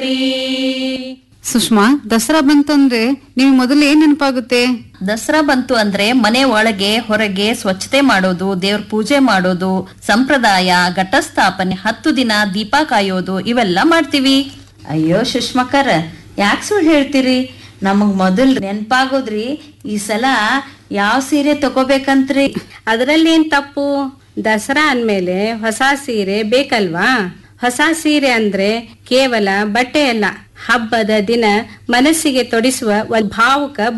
ಸುಷ್ಮಾ ದಸರಾ ಬಂತಂದ್ರೆ ನಿಮ್ಗೆ ಮೊದಲು ಏನ್ ನೆನಪಾಗುತ್ತೆ ದಸರಾ ಬಂತು ಅಂದ್ರೆ ಮನೆ ಒಳಗೆ ಹೊರಗೆ ಸ್ವಚ್ಛತೆ ಮಾಡೋದು ದೇವ್ರ ಪೂಜೆ ಮಾಡೋದು ಸಂಪ್ರದಾಯ ಘಟಸ್ಥಾಪನೆ ಹತ್ತು ದಿನ ದೀಪ ಕಾಯೋದು ಇವೆಲ್ಲ ಮಾಡ್ತೀವಿ ಅಯ್ಯೋ ಸುಷ್ಮಕರ ಯಾಕೆ ಸುಳ್ಳು ಹೇಳ್ತೀರಿ ನಮಗ್ ಮೊದಲ್ ನೆನ್ಪಾಗೋದ್ರಿ ಈ ಸಲ ಯಾವ ಸೀರೆ ತಗೋಬೇಕಂತ್ರಿ ಅದರಲ್ಲೇನ್ ತಪ್ಪು ದಸರಾ ಅಂದ್ಮೇಲೆ ಹೊಸ ಸೀರೆ ಬೇಕಲ್ವಾ ಹೊಸ ಸೀರೆ ಅಂದ್ರೆ ಕೇವಲ ಬಟ್ಟೆ ಅಲ್ಲ ಹಬ್ಬದ ದಿನ ಮನಸ್ಸಿಗೆ ತೊಡಿಸುವ ಒಂದು ಭಾವುಕ